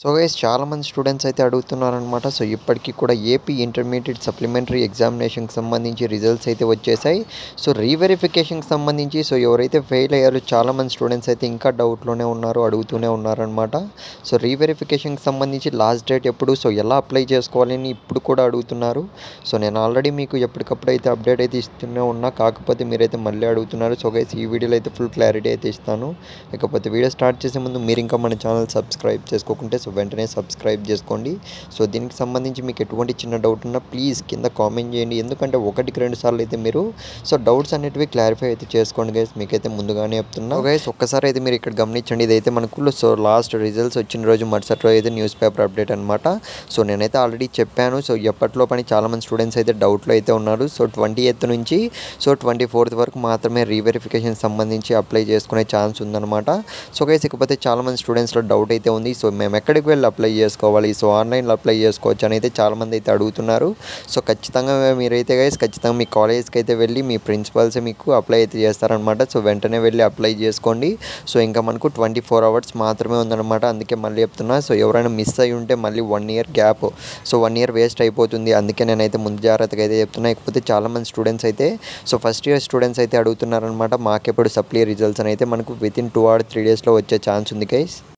so guys చాలామంది students అయితే అడుగుతున్నారనమాట so ఇప్పటికీ కూడా ఏపీ ఇంటర్మీడియట్ సప్లిమెంటరీ ఎగ్జామినేషన్కి సంబంధించి రిజల్ట్స్ అయితే వచ్చేసాయి సో రీవెరిఫికేషన్కి సంబంధించి సో ఎవరైతే ఫెయిల్ అయ్యారో చాలామంది స్టూడెంట్స్ అయితే ఇంకా డౌట్లోనే ఉన్నారు అడుగుతూనే ఉన్నారనమాట సో రీవెరిఫికేషన్కి సంబంధించి లాస్ట్ డేట్ ఎప్పుడు సో ఎలా అప్లై చేసుకోవాలని ఇప్పుడు కూడా అడుగుతున్నారు సో నేను ఆల్రెడీ మీకు ఎప్పటికప్పుడు అయితే అప్డేట్ అయితే ఇస్తూనే ఉన్నా కాకపోతే మీరైతే మళ్ళీ అడుగుతున్నారు సో గైస్ ఈ వీడియోలో అయితే ఫుల్ క్లారిటీ అయితే ఇస్తాను ఇకపోతే వీడియో స్టార్ట్ చేసే ముందు మీరు ఇంకా మన ఛానల్ సబ్స్క్రైబ్ చేసుకోకుంటే సో వెంటనే సబ్స్క్రైబ్ చేసుకోండి సో దీనికి సంబంధించి మీకు ఎటువంటి చిన్న డౌట్ ఉన్నా ప్లీజ్ కింద కామెంట్ చేయండి ఎందుకంటే ఒకటికి రెండు సార్లు అయితే మీరు సో డౌట్స్ అనేటివి క్లారిఫై అయితే చేసుకోండి గైస్ మీకైతే ముందుగానే చెప్తున్నా గైస్ ఒక్కసారి అయితే మీరు ఇక్కడ గమనించండి ఇదైతే మనకు సో లాస్ట్ రిజల్ట్స్ వచ్చిన రోజు మరుసటి రోజు అయితే న్యూస్ పేపర్ అప్డేట్ అనమాట సో నేనైతే ఆల్రెడీ చెప్పాను సో ఎప్పట్లో పని చాలామంది స్టూడెంట్స్ అయితే డౌట్లో అయితే ఉన్నారు సో ట్వంటీ ఎయిత్ నుంచి సో ట్వంటీ ఫోర్త్ వరకు మాత్రమే రీవెరిఫికేషన్ సంబంధించి అప్లై చేసుకునే ఛాన్స్ ఉందన్నమాట సో గైస్ ఇకపోతే చాలామంది స్టూడెంట్స్లో డౌట్ అయితే ఉంది సో మేము ఎక్కడికి వెళ్ళి అప్లై చేసుకోవాలి సో ఆన్లైన్లో అప్లై చేసుకోవచ్చు అని అయితే చాలామంది అయితే అడుగుతున్నారు సో ఖచ్చితంగా మీరైతే గైస్ ఖచ్చితంగా మీ కాలేజ్కి అయితే వెళ్ళి మీ ప్రిన్సిపల్స్ మీకు అప్లై అయితే చేస్తారనమాట సో వెంటనే వెళ్ళి అప్లై చేసుకోండి సో ఇంకా మనకు ట్వంటీ ఫోర్ అవర్స్ మాత్రమే ఉందన్నమాట అందుకే మళ్ళీ చెప్తున్నా సో ఎవరైనా మిస్ అయ్యి ఉంటే మళ్ళీ one year gap so one year waste అయిపోతుంది అందుకే నేనైతే ముందు జాగ్రత్తగా అయితే చెప్తున్నా ఇకపోతే చాలామంది స్టూడెంట్స్ అయితే సో ఫస్ట్ ఇయర్ స్టూడెంట్స్ అయితే అడుగుతున్నారనమాట మాకెప్పుడు సప్లీ రిజల్ట్స్ అని అయితే మనకు within two or three డేస్లో వచ్చే ఛాన్స్ ఉంది గైస్